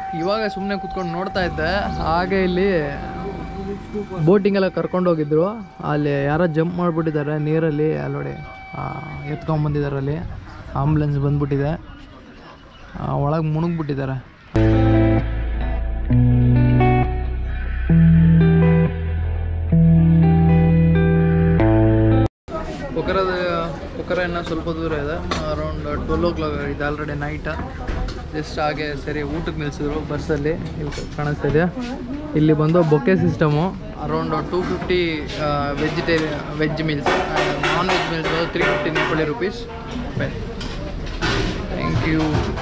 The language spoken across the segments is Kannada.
ಇವಾಗ ಸುಮ್ಮನೆ ಕುತ್ಕೊಂಡು ನೋಡ್ತಾ ಇದ್ದೆ ಹಾಗೆ ಇಲ್ಲಿ ಬೋಟಿಂಗ್ ಎಲ್ಲ ಕರ್ಕೊಂಡು ಹೋಗಿದ್ರು ಅಲ್ಲಿ ಯಾರೋ ಜಂಪ್ ಮಾಡಿಬಿಟ್ಟಿದ್ದಾರೆ ನೀರಲ್ಲಿ ಅಲ್ಲಿ ನೋಡಿ ಎತ್ಕೊಂಬಂದಿದ್ದಾರೆ ಅಲ್ಲಿ ಆಂಬುಲೆನ್ಸ್ ಬಂದ್ಬಿಟ್ಟಿದೆ ಒಳಗೆ ಮುಳುಗ್ಬಿಟ್ಟಿದ್ದಾರೆ ಪೊಕರದ ಪೊಕರ ಇನ್ನು ಸ್ವಲ್ಪ ದೂರ ಇದೆ ಅರೌಂಡ್ ಟ್ವೆಲ್ ಓ ಕ್ಲಾಕ್ ಇದೆ ಆಲ್ರೆಡಿ ನೈಟ್ ಜಸ್ಟ್ ಹಾಗೆ ಸರಿ ಊಟಕ್ಕೆ ನಿಲ್ಲಿಸಿದ್ರು ಬಸ್ಸಲ್ಲಿ ಇಲ್ಲಿ ಕಾಣಿಸ್ತಾ ಇದೆಯಾ ಇಲ್ಲಿ ಬಂದು ಬೊಕ್ಕೆ system around two fifty vegetarian veg meals non veg meals three fifty Nepali rupees thank you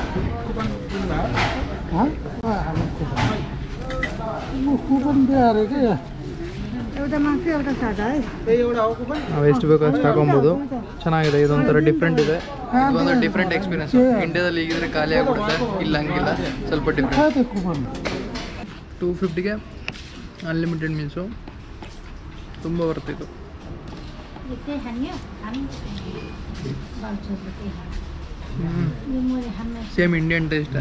एउटा मासु एउटा सादा है ನಾವು ಎಷ್ಟು ಬೇಕೋ ಅಷ್ಟು ಹಾಕೊಬೋದು ಚೆನ್ನಾಗಿದೆ ಇದೊಂಥರ ಡಿಫ್ರೆಂಟ್ ಇದೆ ಇದೊಂದು ಡಿಫ್ರೆಂಟ್ ಎಕ್ಸ್ಪೀರಿಯನ್ಸ್ ಇಂಡಿಯಾದಲ್ಲಿ ಈಗಿದ್ರೆ ಖಾಲಿ ಆಗ್ಬಿಡುತ್ತೆ ಇಲ್ಲ ಹಂಗಿಲ್ಲ ಸ್ವಲ್ಪ ಡಿಫ್ರೆಂಟ್ ಟೂ ಫಿಫ್ಟಿಗೆ ಅನ್ಲಿಮಿಟೆಡ್ ಮೀಲ್ಸು ತುಂಬ ಬರ್ತಿತ್ತು त्यही खाने हामी बाल्छौँ त्यही खाने यो मैले खाने ಸೇಮ್ ಇಂಡಿಯನ್ ಟೇಸ್ಟ್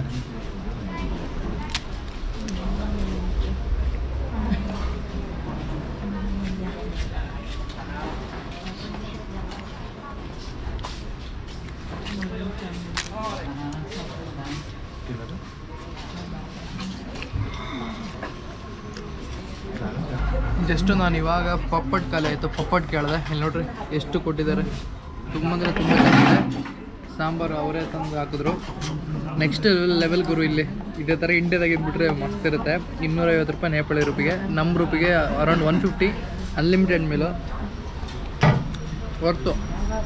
ಜಸ್ಟ್ ನಾನು ಇವಾಗ ಪಪ್ಪಟ್ ಖಾಲಿ ಆಯಿತು ಪಪ್ಪಟ್ ಕೇಳಿದೆ ಇಲ್ಲಿ ನೋಡ್ರಿ ಎಷ್ಟು ಕೊಟ್ಟಿದ್ದಾರೆ ತುಂಬ ಅಂದರೆ ತುಂಬ ಚೆನ್ನಾಗಿದೆ ಸಾಂಬಾರು ಅವರೇ ತಂದು ಹಾಕಿದ್ರು ನೆಕ್ಸ್ಟ್ ಲೆವೆಲ್ ಗುರು ಇಲ್ಲಿ ಇದೇ ಥರ ಇಂಡಿಯಾದಾಗ ಇದ್ಬಿಟ್ರೆ ಮಸ್ತ್ ಇರುತ್ತೆ ಇನ್ನೂರೈವತ್ತು ರೂಪಾಯಿ ನೇಪಾಳಿ ರೂಪಿಗೆ ನಮ್ಮ ರೂಪಿಗೆ around one fifty unlimited meal ವರ್ತು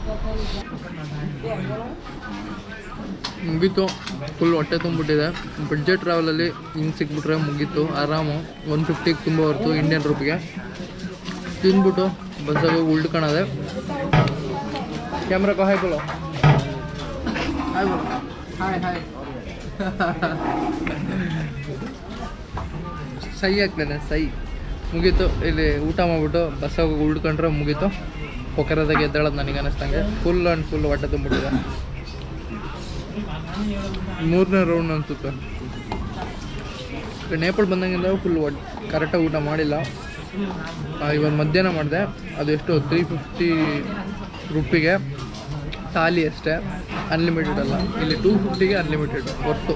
ಮುಗೀತು ಫುಲ್ ಹೊಟ್ಟೆ ತುಂಬಿಟ್ಟಿದೆ ಬಡ್ಜೆಟ್ ಟ್ರಾವೆಲಲ್ಲಿ ಹಿಂಗೆ ಸಿಕ್ಬಿಟ್ರೆ ಮುಗೀತು ಆರಾಮು ಒನ್ ಫಿಫ್ಟಿಗೆ ತುಂಬ ಹೊರ್ತು ಇಂಡಿಯನ್ ರೂಪಿಗೆ ತಿಂದ್ಬಿಟ್ಟು ಬಸ್ಸಾಗ ಉಳ್ಕೊಳದೆ ಕ್ಯಾಮ್ರಾ ಕೋ ಹಾಯ್ ಬೋಲೋ ಹಾಯ್ ಬೋಲೋ ಹಾಯ್ ಹಾಯ್ ಸೈ ಆಗ್ತಾನೆ ಸೈ ಮುಗೀತು ಇಲ್ಲಿ ಊಟ ಮಾಡಿಬಿಟ್ಟು ಬಸ್ಸಾಗ ಉಳ್ಕೊಂಡ್ರೆ ಮುಗೀತು ಪೊಕರದಾಗ ಎದ್ದೇಳೋದು ನನಗೆ ಅನ್ನಿಸ್ತಂಗೆ ಫುಲ್ ಆ್ಯಂಡ್ ಫುಲ್ ಹೊಟ್ಟೆ ತುಂಬಿಟ್ಟಿದೆ ಮೂರನೇ ರೌಂಡ್ ಅನ್ಸುತ್ತೆ ಈಗ ನೇಪಾಳ ಬಂದಂಗಿಂದ ಫುಲ್ ಒಟ್ ಕರೆಕ್ಟಾಗಿ ಊಟ ಮಾಡಿಲ್ಲ ಇವತ್ತು ಮಧ್ಯಾಹ್ನ ಮಾಡಿದೆ ಅದು ಎಷ್ಟು ತ್ರೀ ಫಿಫ್ಟಿ ರುಪಿಗೆ ಥಾಲಿ ಅಷ್ಟೇ ಅನ್ಲಿಮಿಟೆಡ್ ಅಲ್ಲ ಇಲ್ಲಿ ಟೂ ಫಿಫ್ಟಿಗೆ ಅನ್ಲಿಮಿಟೆಡ್ ಒಟ್ಟು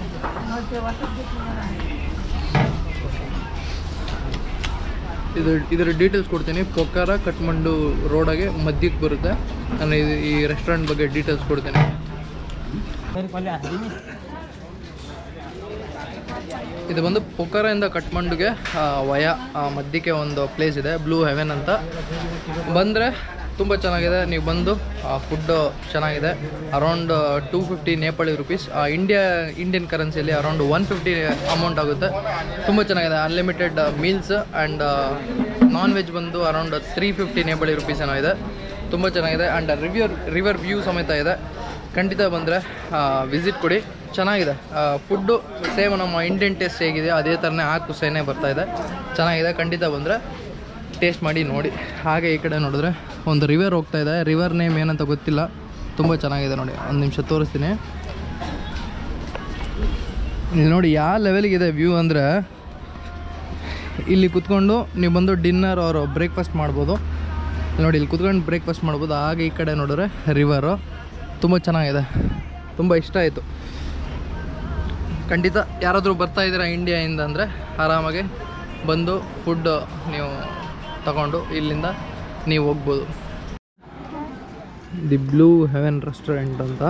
ಇದು ಇದರ ಡೀಟೇಲ್ಸ್ ಕೊಡ್ತೀನಿ ಪೊಕ್ಕಾರ ಕಟ್ಮಂಡು ರೋಡಾಗೆ ಮಧ್ಯಕ್ಕೆ ಬರುತ್ತೆ ನಾನು ಇದು ಈ ರೆಸ್ಟೋರೆಂಟ್ ಬಗ್ಗೆ ಡೀಟೇಲ್ಸ್ ಕೊಡ್ತೀನಿ ಇದು ಬಂದು ಪೊಕರದಿಂದ ಕಟ್ಮಂಡುಗೆ ಆ, ವಯ ಆ, ಮಧ್ಯಕ್ಕೆ ಒಂದು ಪ್ಲೇಸ್ ಇದೆ ಬ್ಲೂ ಹೆವೆನ್ ಅಂತ ಬಂದರೆ ತುಂಬ ಚೆನ್ನಾಗಿದೆ ನೀವು ಬಂದು ಫುಡ್ಡು ಚೆನ್ನಾಗಿದೆ around two fifty Nepali rupees India Indian ಕರೆನ್ಸಿಯಲ್ಲಿ ಅರೌಂಡ್ ಒನ್ ಫಿಫ್ಟಿ ಅಮೌಂಟ್ ಆಗುತ್ತೆ ತುಂಬ ಚೆನ್ನಾಗಿದೆ unlimited meals and non veg ಬಂದು around three fifty Nepali rupees ಏನೋ ಇದೆ ತುಂಬ ಚೆನ್ನಾಗಿದೆ ಆ್ಯಂಡ್ ರಿವ್ಯೂರ್ ರಿವರ್ ವ್ಯೂ ಸಮೇತ ಇದೆ ಖಂಡಿತ ಬಂದರೆ ವಿಸಿಟ್ ಕೊಡಿ ಚೆನ್ನಾಗಿದೆ ಫುಡ್ಡು ಸೇಮ್ ನಮ್ಮ ಇಂಡಿಯನ್ ಟೇಸ್ಟ್ ಹೇಗಿದೆ ಅದೇ ಥರನೇ ಆ ಕುಸೇನೆ ಬರ್ತಾ ಇದೆ ಚೆನ್ನಾಗಿದೆ ಖಂಡಿತ ಬಂದರೆ ಟೇಸ್ಟ್ ಮಾಡಿ ನೋಡಿ ಹಾಗೆ ಈ ಕಡೆ ನೋಡಿದ್ರೆ ಒಂದು ರಿವರ್ ಹೋಗ್ತಾ ಇದೆ ರಿವರ್ ನೇಮ್ ಏನಂತ ಗೊತ್ತಿಲ್ಲ ತುಂಬ ಚೆನ್ನಾಗಿದೆ ನೋಡಿ ಒಂದು ನಿಮಿಷ ತೋರಿಸ್ತೀನಿ ಇಲ್ಲಿ ನೋಡಿ ಯಾವ ಲೆವೆಲ್ಗಿದೆ ವ್ಯೂ ಅಂದರೆ ಇಲ್ಲಿ ಕುತ್ಕೊಂಡು ನೀವು ಬಂದು ಡಿನ್ನರ್ ಅವರು ಬ್ರೇಕ್ಫಾಸ್ಟ್ ಮಾಡ್ಬೋದು ಇಲ್ಲಿ ನೋಡಿ ಇಲ್ಲಿ ಕುತ್ಕೊಂಡು ಬ್ರೇಕ್ಫಾಸ್ಟ್ ಮಾಡ್ಬೋದು ಹಾಗೆ ಈ ಕಡೆ ನೋಡಿದ್ರೆ ರಿವರು ತುಂಬ ಚೆನ್ನಾಗಿದೆ ತುಂಬ ಇಷ್ಟ ಆಯಿತು ಖಂಡಿತ ಯಾರಾದರೂ ಬರ್ತಾ ಇದ್ದೀರಾ ಇಂಡಿಯಾಯಿಂದ ಅಂದರೆ ಆರಾಮಾಗಿ ಬಂದು ಫುಡ್ ನೀವು ತಗೊಂಡು ಇಲ್ಲಿಂದ ನೀವು ಹೋಗ್ಬೋದು ದಿ ಬ್ಲೂ ಹೆವೆನ್ ರೆಸ್ಟೋರೆಂಟ್ ಅಂತ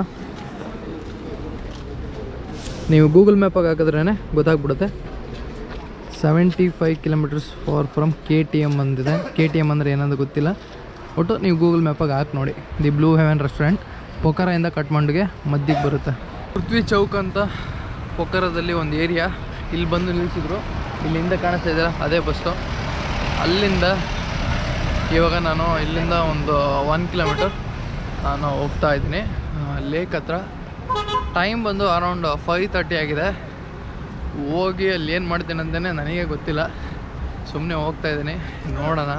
ನೀವು ಗೂಗಲ್ ಮ್ಯಾಪಾಗಿ ಹಾಕಿದ್ರೇ ಗೊತ್ತಾಗ್ಬಿಡುತ್ತೆ seventy five kilometres far from K T M ಅಂದಿದೆ ಕೆ ಟಿ ಎಮ್ ಅಂದರೆ ಏನಂತ ಗೊತ್ತಿಲ್ಲ ಒಟ್ಟು ನೀವು ಗೂಗಲ್ ಮ್ಯಾಪಾಗಿ ಹಾಕಿ ನೋಡಿ ದಿ ಬ್ಲೂ ಹೆವೆನ್ ರೆಸ್ಟೋರೆಂಟ್ ಪೊಕರದಿಂದ ಕಟ್ಮಂಡ್ಗೆ ಮಧ್ಯಕ್ಕೆ ಬರುತ್ತೆ ಪೃಥ್ವಿ ಚೌಕ್ ಅಂತ ಪೊಕರದಲ್ಲಿ ಒಂದು ಏರಿಯಾ ಇಲ್ಲಿ ಬಂದು ನಿಲ್ಲಿಸಿದ್ರು ಇಲ್ಲಿಂದ ಕಾಣಿಸ್ತಾ ಇದೆಯಲ್ಲ ಅದೇ ಬಸ್ಸು ಅಲ್ಲಿಂದ ಇವಾಗ ನಾನು ಇಲ್ಲಿಂದ ಒಂದು ಒನ್ ಕಿಲೋಮೀಟರ್ ನಾನು ಹೋಗ್ತಾ ಇದ್ದೀನಿ ಲೇಕ್ ಹತ್ರ ಟೈಮ್ ಬಂದು ಅರೌಂಡ್ ಫೈವ್ ತರ್ಟಿ ಆಗಿದೆ ಹೋಗಿ ಅಲ್ಲಿ ಏನು ಮಾಡ್ತೀನಿ ಅಂತಲೇ ನನಗೆ ಗೊತ್ತಿಲ್ಲ ಸುಮ್ಮನೆ ಹೋಗ್ತಾ ಇದ್ದೀನಿ ನೋಡೋಣ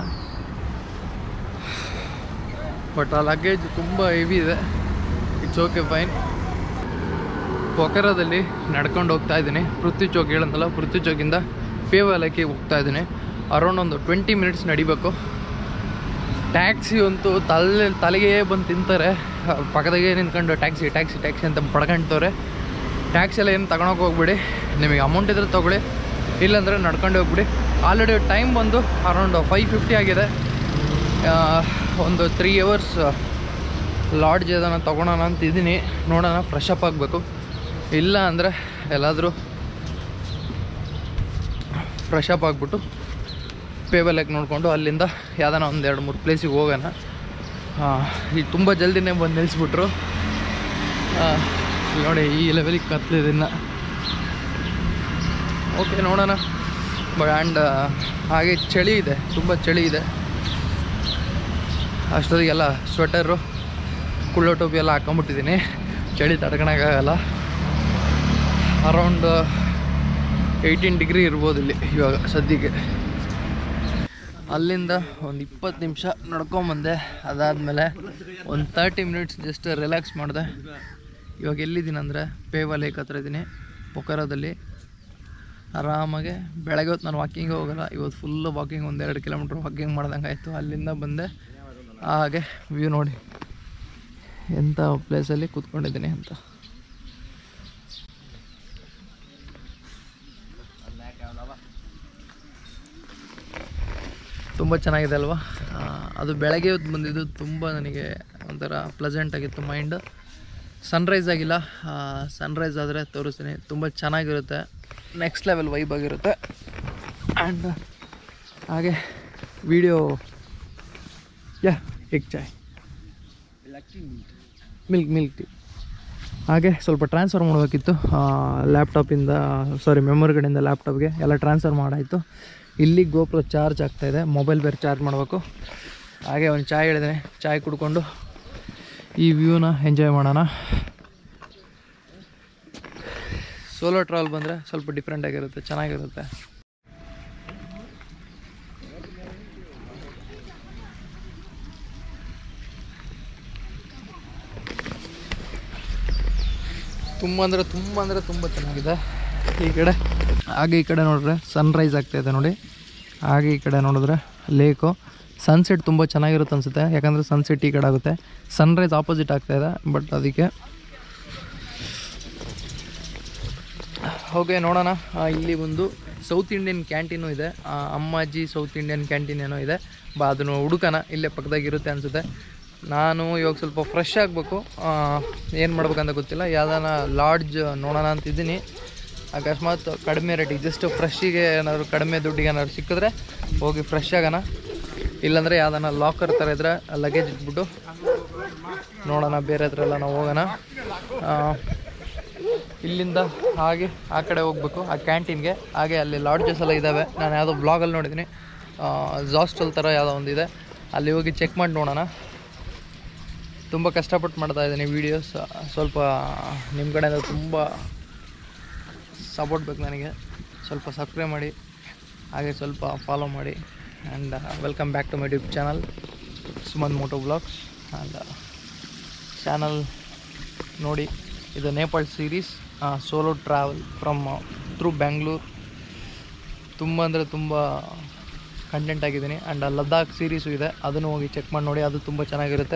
ಬಟ್ ಆ ಲಗೇಜ್ ತುಂಬ ಹೆವಿ ಇದೆ ಇಟ್ಸ್ ಓಕೆ ಫೈನ್ ಪೊಕೆರಾದಲ್ಲಿ ನಡ್ಕೊಂಡು ಹೋಗ್ತಾ ಇದ್ದೀನಿ ಪೃಥ್ವಿ ಚೌಕ್ ಹೇಳಂತಲ್ಲ ಪೃಥ್ವಿ ಚೌಕಿಂದ ಪೇವಾಲಕ್ಕೆ ಹೋಗ್ತಾ ಇದ್ದೀನಿ ಅರೌಂಡ್ ಒಂದು ಟ್ವೆಂಟಿ ಮಿನಿಟ್ಸ್ ನಡಿಬೇಕು ಟ್ಯಾಕ್ಸಿ ಅಂತೂ ತಲೆ ತಲೆಗೆ ಬಂದು ತಿಂತಾರೆ ಪಕ್ಕದಾಗೆ ನಿಂತ್ಕೊಂಡು ಟ್ಯಾಕ್ಸಿ ಟ್ಯಾಕ್ಸಿ ಟ್ಯಾಕ್ಸಿ ಅಂತ ಪಡ್ಕೊಂತವ್ರೆ ಟ್ಯಾಕ್ಸಿ ಎಲ್ಲ ಏನು ತಗೊಳಕ್ಕೆ ಹೋಗ್ಬಿಡಿ ನಿಮಗೆ ಅಮೌಂಟ್ ಇದ್ರೆ ತೊಗೊಳ್ಳಿ ಇಲ್ಲಾಂದರೆ ನಡ್ಕೊಂಡು ಹೋಗ್ಬಿಡಿ ಆಲ್ರೆಡಿ ಟೈಮ್ ಬಂದು ಅರೌಂಡ್ ಫೈವ್ ಫಿಫ್ಟಿ ಆಗಿದೆ ಆ, ಒಂದು ತ್ರೀ ಅವರ್ಸ್ ಲಾಡ್ಜ್ ಏದಾನ ತೊಗೊಳೋಣ ಅಂತ ಇದ್ದೀನಿ ನೋಡೋಣ ಫ್ರೆಶ್ ಅಪ್ ಆಗಬೇಕು ಇಲ್ಲ ಅಂದರೆ ಎಲ್ಲಾದರೂ ಫ್ರೆಶ್ ಅಪ್ ಆಗಿಬಿಟ್ಟು ಪೇಬಲ್ಯಾಕ್ ನೋಡಿಕೊಂಡು ಅಲ್ಲಿಂದ ಯಾವ್ದಾನ ಒಂದು ಎರಡು ಮೂರು ಪ್ಲೇಸಿಗೆ ಹೋಗೋಣ ಈಗ ತುಂಬ ಜಲ್ದಿನೇ ಬಂದು ನಿಲ್ಲಿಸ್ಬಿಟ್ರು ಆ, ಇಲ್ಲಿ ನೋಡಿ ಈ ಲೆವೆಲಿಗೆ ಕತ್ಲಿದಿನ್ನ ಓಕೆ ನೋಡೋಣ ಬಟ್ ಆ್ಯಂಡ್ ಹಾಗೆ ಚಳಿ ಇದೆ ತುಂಬ ಚಳಿ ಇದೆ ಅಷ್ಟೊತ್ತಿಗೆಲ್ಲ ಸ್ವೆಟರು ಕುಳ್ಳೋ ಟೋಪಿ ಎಲ್ಲ ಹಾಕೊಂಬಿಟ್ಟಿದ್ದೀನಿ ಚಳಿ ತಡ್ಕೊಳಕ್ಕಾಗಲ್ಲ ಅರೌಂಡ್ ಏಯ್ಟೀನ್ ಡಿಗ್ರಿ ಇರ್ಬೋದು ಇಲ್ಲಿ ಇವಾಗ ಸದ್ಯಕ್ಕೆ ಅಲ್ಲಿಂದ ಒಂದು ಇಪ್ಪತ್ತು ನಿಮಿಷ ನಡ್ಕೊಂಬಂದೆ ಅದಾದಮೇಲೆ ಒಂದು ತರ್ಟಿ ಮಿನಿಟ್ಸ್ ಜಸ್ಟ್ ರಿಲ್ಯಾಕ್ಸ್ ಮಾಡಿದೆ ಇವಾಗ ಎಲ್ಲಿದ್ದೀನಿ ಅಂದರೆ ಪೇವ ಲೇಕ್ ಹತ್ರ ಇದ್ದೀನಿ ಪೊಕರಾದಲ್ಲಿ ಆರಾಮಾಗೆ ಬೆಳಗ್ಗೆ ಹೊತ್ತು ನಾನು ವಾಕಿಂಗ್ ಹೋಗಲ್ಲ ಇವತ್ತು ಫುಲ್ಲು ವಾಕಿಂಗ್ ಒಂದು ಎರಡು ಕಿಲೋಮೀಟ್ರ್ ವಾಕಿಂಗ್ ಮಾಡ್ದಂಗೆ ಆಯಿತು ಅಲ್ಲಿಂದ ಬಂದೆ ಹಾಗೆ ವ್ಯೂ ನೋಡಿ ಎಂಥ ಪ್ಲೇಸಲ್ಲಿ ಕೂತ್ಕೊಂಡಿದ್ದೀನಿ ಅಂತ ತುಂಬ ಚೆನ್ನಾಗಿದೆ ಅಲ್ವಾ ಆ, ಅದು ಬೆಳಗ್ಗೆ ಹೊತ್ತು ಬಂದಿದ್ದು ತುಂಬ ನನಗೆ ಒಂಥರ ಪ್ಲೆಸೆಂಟ್ ಆಗಿತ್ತು ಮೈಂಡ್ ಸನ್ರೈಸ್ ಆಗಿಲ್ಲ ಸನ್ರೈಸ್ ಆದರೆ ತೋರಿಸ್ತೀನಿ ತುಂಬ ಚೆನ್ನಾಗಿರುತ್ತೆ ನೆಕ್ಸ್ಟ್ ಲೆವೆಲ್ ವೈಬ್ ಆಗಿರುತ್ತೆ ಆ್ಯಂಡ್ ಹಾಗೆ ವಿಡಿಯೋ ಯಾ egg chai milk milk tea ಹಾಗೆ ಸ್ವಲ್ಪ ಟ್ರಾನ್ಸ್ಫರ್ ಮಾಡಬೇಕಿತ್ತು ಲ್ಯಾಪ್ಟಾಪಿಂದ ಸಾರಿ ಮೆಮೊರಿ ಕಡೆಯಿಂದ ಲ್ಯಾಪ್ಟಾಪ್ಗೆ ಎಲ್ಲ ಟ್ರಾನ್ಸ್ಫರ್ ಮಾಡಾಯಿತು ಇಲ್ಲಿ ಗೋಪುರ ಚಾರ್ಜ್ ಆಗ್ತಾಯಿದೆ ಮೊಬೈಲ್ ಬೇರೆ ಚಾರ್ಜ್ ಮಾಡಬೇಕು ಹಾಗೆ ಒಂದು ಚಾಯ್ ಹೇಳಿದೆ ಚಾಯ್ ಕುಡ್ಕೊಂಡು ಈ ವ್ಯೂನ ಎಂಜಾಯ್ ಮಾಡೋಣ ಸೋಲೋ ಟ್ರಾವೆಲ್ ಬಂದರೆ ಸ್ವಲ್ಪ ಡಿಫ್ರೆಂಟ್ ಆಗಿರುತ್ತೆ ಚೆನ್ನಾಗಿರುತ್ತೆ ತುಂಬ ಅಂದರೆ ತುಂಬ ಅಂದರೆ ತುಂಬ ಚೆನ್ನಾಗಿದೆ ಈ ಕಡೆ ಹಾಗೆ ಈ ಕಡೆ ನೋಡಿದ್ರೆ ಸನ್ರೈಸ್ ಆಗ್ತಾಯಿದೆ ನೋಡಿ ಹಾಗೆ ಈ ಕಡೆ ನೋಡಿದ್ರೆ ಲೇಕು ಸನ್ಸೆಟ್ ತುಂಬ ಚೆನ್ನಾಗಿರುತ್ತೆ ಅನಿಸುತ್ತೆ ಯಾಕಂದರೆ ಸನ್ಸೆಟ್ ಈ ಕಡೆ ಆಗುತ್ತೆ ಸನ್ರೈಸ್ ಆಪೋಸಿಟ್ ಆಗ್ತಾಯಿದೆ ಬಟ್ ಅದಕ್ಕೆ ಓಕೆ ನೋಡೋಣ ಆ, ಇಲ್ಲಿ ಒಂದು ಸೌತ್ ಇಂಡಿಯನ್ ಕ್ಯಾಂಟೀನು ಇದೆ ಆ, ಅಮ್ಮಾಜಿ ಸೌತ್ ಇಂಡಿಯನ್ ಕ್ಯಾಂಟೀನ್ ಏನೋ ಇದೆ ಬಾ ಅದನ್ನು ಹುಡುಕನ ಇಲ್ಲೇ ಪಕ್ಕದಾಗಿರುತ್ತೆ ಅನಿಸುತ್ತೆ ನಾನು ಇವಾಗ ಸ್ವಲ್ಪ ಫ್ರೆಶ್ ಆಗಬೇಕು ಏನು ಮಾಡ್ಬೇಕಂತ ಗೊತ್ತಿಲ್ಲ ಯಾವ್ದಾನ ಲಾಡ್ಜ್ ನೋಡೋಣ ಅಂತಿದ್ದೀನಿ ಅಕಸ್ಮಾತ್ ಕಡಿಮೆ ರೇಟಿಗೆ ಜಸ್ಟ್ ಫ್ರೆಶ್ಶಿಗೆ ಏನಾದ್ರು ಕಡಿಮೆ ದುಡ್ಡಿಗೆ ಏನಾದ್ರು ಸಿಕ್ಕಿದ್ರೆ ಹೋಗಿ ಫ್ರೆಶ್ ಆಗೋಣ ಇಲ್ಲಾಂದರೆ ಯಾವ್ದಾನ ಲಾಕರ್ ಥರ ಇದ್ರೆ ಲಗೇಜ್ ಇಟ್ಬಿಟ್ಟು ನೋಡೋಣ ಬೇರೆ ಹತ್ರ ಎಲ್ಲ ನಾವು ಹೋಗೋಣ ಆ, ಇಲ್ಲಿಂದ ಹಾಗೆ ಆ ಕಡೆ ಹೋಗ್ಬೇಕು ಆ ಕ್ಯಾಂಟೀನ್ಗೆ ಹಾಗೆ ಅಲ್ಲಿ ಲಾಡ್ಜಸ್ ಎಲ್ಲ ಇದ್ದಾವೆ ನಾನು ಯಾವುದೋ ಬ್ಲಾಗಲ್ಲಿ ನೋಡಿದ್ದೀನಿ ಜಾಸ್ಟಲ್ ಥರ ಯಾವುದೋ ಒಂದಿದೆ ಅಲ್ಲಿ ಹೋಗಿ ಚೆಕ್ ಮಾಡಿ ನೋಡೋಣ ತುಂಬ ಕಷ್ಟಪಟ್ಟು ಮಾಡ್ತಾ ಇದ್ದೀನಿ ವೀಡಿಯೋಸ್ ಸ್ವಲ್ಪ ನಿಮ್ಮ ಕಡೆಯಿಂದ ತುಂಬ ಸಪೋರ್ಟ್ ಬೇಕು ನನಗೆ ಸ್ವಲ್ಪ ಸಬ್ಸ್ಕ್ರೈಬ್ ಮಾಡಿ ಹಾಗೆ ಸ್ವಲ್ಪ ಫಾಲೋ ಮಾಡಿ and welcome back to my YouTube channel Suman moto blogs and channel ನೋಡಿ ಇದು Nepal series solo travel from through Bangalore ತುಂಬ ಅಂದರೆ ತುಂಬ ಕಂಟೆಂಟ್ ಆಗಿದ್ದೀನಿ ಆ್ಯಂಡ್ ಲದ್ದಾಖ್ ಸೀರೀಸು ಇದೆ ಅದನ್ನು ಹೋಗಿ ಚೆಕ್ ಮಾಡಿ ನೋಡಿ ಅದು ತುಂಬ ಚೆನ್ನಾಗಿರುತ್ತೆ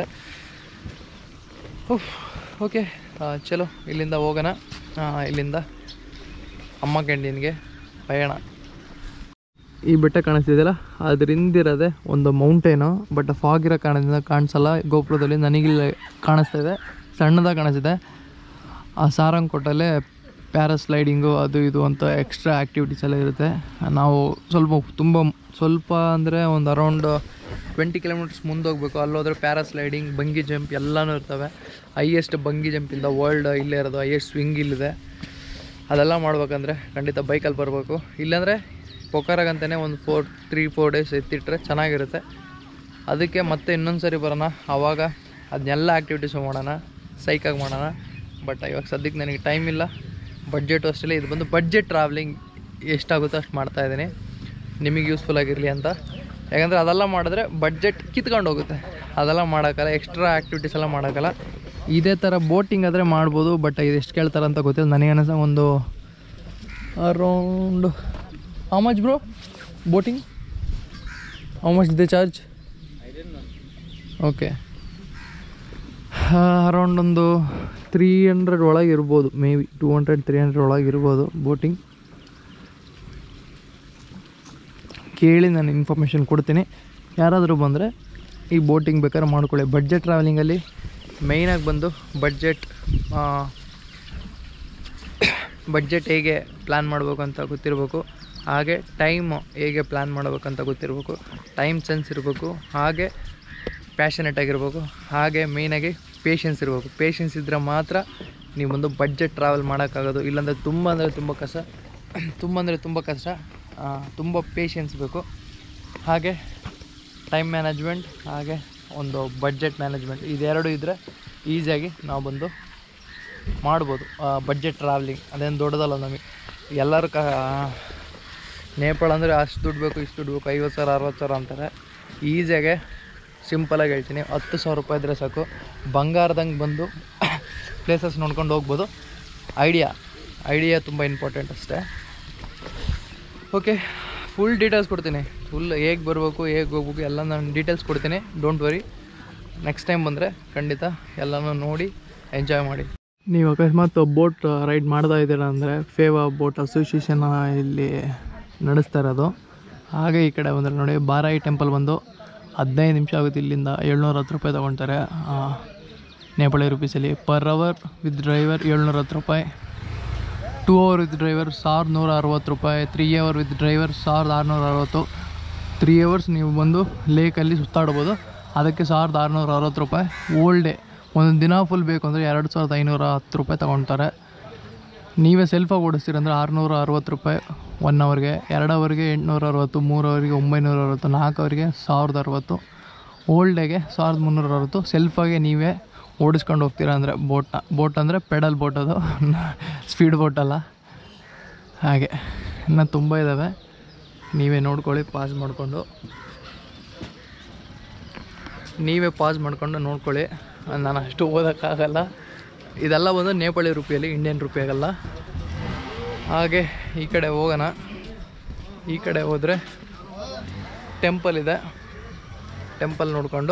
ಉಫ್ ಓಕೆ ಚಲೋ ಇಲ್ಲಿಂದ ಹೋಗೋಣ ಆ, ಇಲ್ಲಿಂದ ಅಮ್ಮ ಕ್ಯಾಂಟೀನ್ಗೆ ಪಯಣ ಈ ಬೆಟ್ಟ ಕಾಣಿಸ್ತಿದೆಯಲ್ಲ ಅದರಿಂದಿರೋದೆ ಒಂದು ಮೌಂಟೇನು ಬಟ್ ಫಾಗ್ ಇರೋ ಕಾರಣದಿಂದ ಕಾಣಿಸಲ್ಲ ಗೋಪುರದಲ್ಲಿ ನನಗಿಲ್ಲ ಕಾಣಿಸ್ತಾ ಇದೆ ಸಣ್ಣದಾಗಿ ಕಾಣಿಸ್ತಿದೆ ಆ ಸಾರಂಗಕೋಟಲ್ಲೇ ಪ್ಯಾರಾಸ್ಲೈಡಿಂಗು ಅದು ಇದು ಅಂತ ಎಕ್ಸ್ಟ್ರಾ ಆ್ಯಕ್ಟಿವಿಟೀಸ್ ಎಲ್ಲ ಇರುತ್ತೆ ನಾವು ಸ್ವಲ್ಪ ತುಂಬ ಸ್ವಲ್ಪ ಅಂದರೆ ಒಂದು ಅರೌಂಡ್ ಟ್ವೆಂಟಿ ಕಿಲೋಮೀಟರ್ಸ್ ಮುಂದೆ ಹೋಗ್ಬೇಕು ಅಲ್ಲೋದ್ರೆ ಪ್ಯಾರಾಸ್ಲೈಡಿಂಗ್ ಬಂಗಿ ಜಂಪ್ ಎಲ್ಲನೂ ಇರ್ತವೆ ಹೈಯೆಸ್ಟ್ ಬಂಗಿ ಜಂಪ್ ಇಂದ ವರ್ಲ್ಡ್ ಇಲ್ಲೇ ಇರೋದು ಹೈಯೆಸ್ಟ್ ಸ್ವಿಂಗ್ ಇಲ್ಲಿದೆ ಅದೆಲ್ಲ ಮಾಡ್ಬೇಕಂದ್ರೆ ಖಂಡಿತ ಬೈಕಲ್ಲಿ ಬರಬೇಕು ಇಲ್ಲಾಂದರೆ ಪೊಕಾರಾಗಂತಲೇ ಒಂದು ಫೋರ್ ತ್ರೀ ಫೋರ್ ಡೇಸ್ ಎತ್ತಿಟ್ರೆ ಚೆನ್ನಾಗಿರುತ್ತೆ ಅದಕ್ಕೆ ಮತ್ತೆ ಇನ್ನೊಂದು ಸರಿ ಬರೋಣ ಆವಾಗ ಅದನ್ನೆಲ್ಲ ಆ್ಯಕ್ಟಿವಿಟೀಸು ಮಾಡೋಣ ಸೈಕಾಗಿ ಮಾಡೋಣ ಬಟ್ ಇವಾಗ ಸದ್ಯಕ್ಕೆ ನನಗೆ ಟೈಮ್ ಇಲ್ಲ ಬಡ್ಜೆಟು ಅಷ್ಟೇ ಇದು ಬಂದು ಬಡ್ಜೆಟ್ ಟ್ರಾವೆಲಿಂಗ್ ಎಷ್ಟಾಗುತ್ತೋ ಅಷ್ಟು ಮಾಡ್ತಾಯಿದ್ದೀನಿ ನಿಮಗೆ ಯೂಸ್ಫುಲ್ ಆಗಿರಲಿ ಅಂತ ಯಾಕಂದರೆ ಅದೆಲ್ಲ ಮಾಡಿದ್ರೆ ಬಡ್ಜೆಟ್ ಕಿತ್ಕೊಂಡು ಹೋಗುತ್ತೆ ಅದೆಲ್ಲ ಮಾಡೋಕ್ಕಲ್ಲ ಎಕ್ಸ್ಟ್ರಾ ಆ್ಯಕ್ಟಿವಿಟೀಸ್ ಎಲ್ಲ ಮಾಡೋಕ್ಕಲ್ಲ ಇದೇ ಥರ ಬೋಟಿಂಗ್ ಆದರೆ ಮಾಡ್ಬೋದು ಬಟ್ ಇದು ಎಷ್ಟು ಕೇಳ್ತಾರೆ ಅಂತ ಗೊತ್ತಿಲ್ಲ ನನಗೆ ಅನಿಸ ಒಂದು around how much bro boating how much they charge okay around ಒಂದು ತ್ರೀ ಹಂಡ್ರೆಡ್ ಒಳಗೆ ಇರ್ಬೋದು maybe two hundred three hundred ಒಳಗೆ ಇರ್ಬೋದು ಬೋಟಿಂಗ್ ಕೇಳಿ ನಾನು ಇನ್ಫಾರ್ಮೇಷನ್ ಕೊಡ್ತೀನಿ ಯಾರಾದರೂ ಬಂದರೆ ಈ ಬೋಟಿಂಗ್ ಬೇಕಾದ್ರೆ ಮಾಡ್ಕೊಳ್ಳಿ ಬಡ್ಜೆಟ್ ಟ್ರಾವೆಲಿಂಗಲ್ಲಿ ಮೇಯ್ನಾಗಿ ಬಂದು ಬಡ್ಜೆಟ್ ಬಡ್ಜೆಟ್ ಹೇಗೆ ಪ್ಲ್ಯಾನ್ ಮಾಡಬೇಕು ಅಂತ ಗೊತ್ತಿರಬೇಕು ಹಾಗೆ ಟೈಮ್ ಹೇಗೆ ಪ್ಲ್ಯಾನ್ ಮಾಡಬೇಕಂತ ಗೊತ್ತಿರಬೇಕು ಟೈಮ್ ಸೆನ್ಸ್ ಇರಬೇಕು ಹಾಗೆ ಪ್ಯಾಷನೆಟ್ ಆಗಿರ್ಬೇಕು ಹಾಗೆ ಮೇಯ್ನಾಗಿ ಪೇಷನ್ಸ್ ಇರಬೇಕು ಪೇಷನ್ಸ್ ಇದ್ದರೆ ಮಾತ್ರ ನೀವು ಒಂದು ಬಡ್ಜೆಟ್ ಟ್ರಾವೆಲ್ ಮಾಡೋಕ್ಕಾಗೋದು ಇಲ್ಲಾಂದರೆ ತುಂಬ ಅಂದರೆ ತುಂಬ ಕಷ್ಟ ತುಂಬ ಅಂದರೆ ತುಂಬ ಕಷ್ಟ ಆ, ತುಂಬ ಪೇಷನ್ಸ್ ಬೇಕು ಹಾಗೆ ಟೈಮ್ ಮ್ಯಾನೇಜ್ಮೆಂಟ್ ಹಾಗೆ ಒಂದು ಬಡ್ಜೆಟ್ ಮ್ಯಾನೇಜ್ಮೆಂಟ್ ಇದೆರಡು ಇದ್ದರೆ ಈಸಿಯಾಗಿ ನಾವು ಬಂದು ಮಾಡ್ಬೋದು ಬಡ್ಜೆಟ್ ಟ್ರಾವೆಲಿಂಗ್ ಅದೇನು ದೊಡ್ಡದಲ್ಲ ನಮಗೆ ಎಲ್ಲರೂ ಕ ನೇಪಾಳ ಅಂದರೆ ಅಷ್ಟು ದುಡ್ಡು ಬೇಕು ಇಷ್ಟು ದುಡ್ಡು ಬೇಕು ಐವತ್ತು ಸಾವಿರ ಅರವತ್ತು ಸಾವಿರ ಅಂತಾರೆ ಈಸಿಯಾಗೆ ಸಿಂಪಲಾಗಿ ಹೇಳ್ತೀನಿ ಹತ್ತು ಸಾವಿರ ರೂಪಾಯಿ ಇದ್ದರೆ ಸಾಕು ಬಂಗಾರದಂಗೆ ಬಂದು ಪ್ಲೇಸಸ್ ನೋಡ್ಕೊಂಡು ಹೋಗ್ಬೋದು ಐಡಿಯಾ ಐಡಿಯಾ ತುಂಬ ಇಂಪಾರ್ಟೆಂಟ್ ಅಷ್ಟೇ ಓಕೆ ಫುಲ್ ಡೀಟೇಲ್ಸ್ ಕೊಡ್ತೀನಿ ಫುಲ್ ಹೇಗೆ ಬರಬೇಕು ಹೇಗೆ ಹೋಗ್ಬೇಕು ಎಲ್ಲ ನಾನು ಡೀಟೇಲ್ಸ್ ಕೊಡ್ತೀನಿ ಡೋಂಟ್ ವರಿ ನೆಕ್ಸ್ಟ್ ಟೈಮ್ ಬಂದರೆ ಖಂಡಿತ ಎಲ್ಲನೂ ನೋಡಿ ಎಂಜಾಯ್ ಮಾಡಿ ನೀವು ಅಕಸ್ಮಾತ್ ಬೋಟ್ ರೈಡ್ ಮಾಡ್ತಾ ಇದ್ದೀರಾ ಅಂದರೆ ಫೇವಾ ಬೋಟ್ ಅಸೋಸಿಯೇಷನ್ ಇಲ್ಲಿ ನಡೆಸ್ತಾ ಇರೋದು ಹಾಗೆ ಈ ಕಡೆ ಬಂದರೆ ನೋಡಿ ಬಾರಾಯಿ ಟೆಂಪಲ್ ಬಂದು ಹದಿನೈದು ನಿಮಿಷ ಆಗುತ್ತೆ ಇಲ್ಲಿಂದ ಏಳ್ನೂರ ಹತ್ತು ರೂಪಾಯಿ ತೊಗೊಳ್ತಾರೆ ಆ, ನೇಪಾಳಿ ರುಪೀಸಲ್ಲಿ ಪರ್ ಅವರ್ ವಿತ್ ಡ್ರೈವರ್ ಏಳ್ನೂರ ಹತ್ತು ರೂಪಾಯಿ ಟೂ ಅವರ್ ವಿತ್ ಡ್ರೈವರ್ ಸಾವಿರದ ನೂರ ಅರವತ್ತು ರೂಪಾಯಿ ತ್ರೀ ಅವರ್ ವಿತ್ ಡ್ರೈವರ್ ಸಾವಿರದ ಆರುನೂರ ಅರವತ್ತು ತ್ರೀ ಅವರ್ಸ್ ನೀವು ಬಂದು ಲೇಕಲ್ಲಿ ಸುತ್ತಾಡ್ಬೋದು ಅದಕ್ಕೆ ಸಾವಿರದ ಆರುನೂರ ಅರವತ್ತು ರೂಪಾಯಿ ಓಲ್ ಡೇ ಒಂದೊಂದು ದಿನ ಫುಲ್ ಬೇಕು ಅಂದರೆ ಎರಡು ಸಾವಿರದ ಐನೂರ ಹತ್ತು ರೂಪಾಯಿ ತೊಗೊಳ್ತಾರೆ ನೀವೇ ಸೆಲ್ಫಾಗಿ ಓಡಿಸ್ತೀರಂದ್ರೆ ಆರುನೂರ ಅರವತ್ತು ರೂಪಾಯಿ ಒನ್ ಅವರ್ಗೆ ಎರಡು ಅವರ್ಗೆ ಎಂಟುನೂರ ಅರವತ್ತು ಮೂರು ಅವರಿಗೆ ಒಂಬೈನೂರ ಅರವತ್ತು ನಾಲ್ಕು ಅವರಿಗೆ ಸಾವಿರದ ಅರವತ್ತು ಓಲ್ಡ್ ಡೇಗೆ ಸಾವಿರದ ಮುನ್ನೂರ ಅರವತ್ತು ಸೆಲ್ಫಾಗೆ ನೀವೇ ಓಡಿಸ್ಕೊಂಡು ಹೋಗ್ತೀರಾ ಅಂದರೆ ಬೋಟ್ನ ಬೋಟ್ ಅಂದರೆ ಪೆಡಲ್ ಬೋಟ್ ಅದು ಸ್ಪೀಡ್ ಬೋಟ್ ಅಲ್ಲ ಹಾಗೆ ಇನ್ನು ತುಂಬ ಇದ್ದಾವೆ ನೀವೇ ನೋಡ್ಕೊಳ್ಳಿ ಪಾಸ್ ಮಾಡಿಕೊಂಡು ನೀವೇ ಪಾಸ್ ಮಾಡ್ಕೊಂಡು ನೋಡ್ಕೊಳ್ಳಿ ನಾನು ಅಷ್ಟು ಓದೋಕ್ಕಾಗಲ್ಲ ಇದೆಲ್ಲ ಬಂದು ನೇಪಾಳಿ ರುಪಿಯಲ್ಲಿ ಇಂಡಿಯನ್ ರುಪಿ ಆಗಲ್ಲ ಹಾಗೆ ಈ ಕಡೆ ಹೋಗೋಣ ಈ ಕಡೆ ಹೋದರೆ ಟೆಂಪಲ್ ಇದೆ ಟೆಂಪಲ್ ನೋಡಿಕೊಂಡು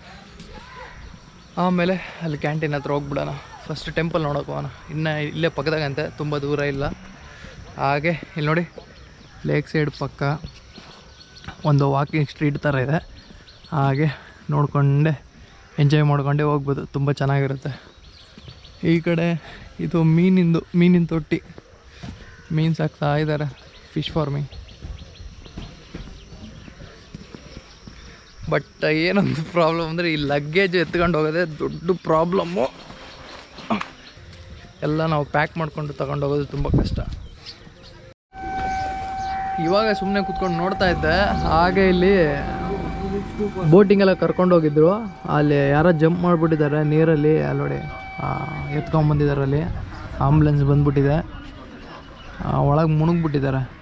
ಆಮೇಲೆ ಅಲ್ಲಿ ಕ್ಯಾಂಟೀನ್ ಹತ್ರ ಹೋಗ್ಬಿಡೋಣ ಫಸ್ಟ್ ಟೆಂಪಲ್ ನೋಡೋಕೆ ಹೋಗೋಣ ಇನ್ನು ಇಲ್ಲೇ ಪಕ್ಕದಾಗಂತೆ ತುಂಬ ದೂರ ಇಲ್ಲ ಹಾಗೆ ಇಲ್ಲಿ ನೋಡಿ ಲೇಕ್ ಸೈಡ್ ಪಕ್ಕ ಒಂದು ವಾಕಿಂಗ್ ಸ್ಟ್ರೀಟ್ ಥರ ಇದೆ ಹಾಗೆ ನೋಡಿಕೊಂಡೆ ಎಂಜಾಯ್ ಮಾಡ್ಕೊಂಡೇ ಹೋಗ್ಬೋದು ತುಂಬ ಚೆನ್ನಾಗಿರುತ್ತೆ ಈ ಕಡೆ ಇದು ಮೀನಿಂದು ಮೀನಿನ ತೊಟ್ಟಿ ಮೀನು ಸಾಕ್ತಾ ಇದ್ದಾರೆ ಫಿಶ್ ಫಾರ್ಮಿಂಗ್ ಬಟ್ ಏನೊಂದು ಪ್ರಾಬ್ಲಮ್ ಅಂದರೆ ಈ ಲಗ್ಗೇಜ್ ಎತ್ಕೊಂಡು ಹೋಗೋದೇ ದೊಡ್ಡ ಪ್ರಾಬ್ಲಮ್ಮು ಎಲ್ಲ ನಾವು ಪ್ಯಾಕ್ ಮಾಡ್ಕೊಂಡು ತಗೊಂಡು ಹೋಗೋದು ತುಂಬ ಕಷ್ಟ ಇವಾಗ ಸುಮ್ಮನೆ ಕುತ್ಕೊಂಡು ನೋಡ್ತಾ ಇದ್ದೆ ಹಾಗೆ ಇಲ್ಲಿ ಬೋಟಿಂಗ್ ಎಲ್ಲ ಕರ್ಕೊಂಡು ಹೋಗಿದ್ರು ಅಲ್ಲಿ ಯಾರೋ ಜಂಪ್ ಮಾಡಿಬಿಟ್ಟಿದ್ದಾರೆ ನೀರಲ್ಲಿ ಅಲ್ಲಿ ನೋಡಿ ಎತ್ಕೊಂಬಂದಿದ್ದಾರೆ ಅಲ್ಲಿ ಆಂಬುಲೆನ್ಸ್ ಬಂದ್ಬಿಟ್ಟಿದೆ ಒಳಗೆ ಮುಳುಗ್ಬಿಟ್ಟಿದ್ದಾರೆ